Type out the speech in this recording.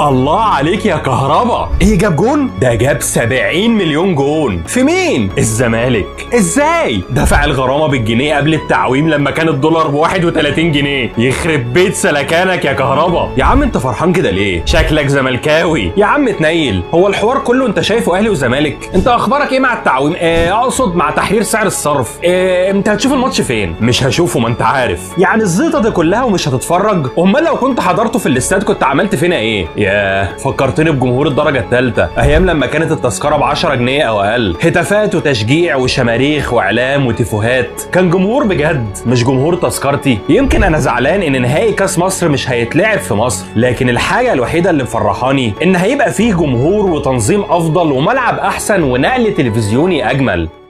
الله عليك يا كهربا ايه جاب جون ده جاب 70 مليون جون في مين الزمالك ازاي دفع الغرامه بالجنيه قبل التعويم لما كان الدولار ب 31 جنيه يخرب بيت سلكانك يا كهربا يا عم انت فرحان كده ليه شكلك زملكاوي يا عم تنيل هو الحوار كله انت شايفه اهلي وزمالك انت اخبارك ايه مع التعويم اه اقصد مع تحرير سعر الصرف اه انت هتشوف الماتش فين مش هشوفه ما انت عارف يعني الزيطه دي كلها ومش هتتفرج امال لو كنت حضرته في الاستاد كنت عملت فينا ايه ياه فكرتني بجمهور الدرجه الثالثه ايام لما كانت التذكره ب 10 جنيه او اقل هتافات وتشجيع وشماريخ واعلام وتيفوهات كان جمهور بجد مش جمهور تذكرتي يمكن انا زعلان ان نهائي كاس مصر مش هيتلعب في مصر لكن الحاجه الوحيده اللي مفرحاني ان هيبقى فيه جمهور وتنظيم افضل وملعب احسن ونقل تلفزيوني اجمل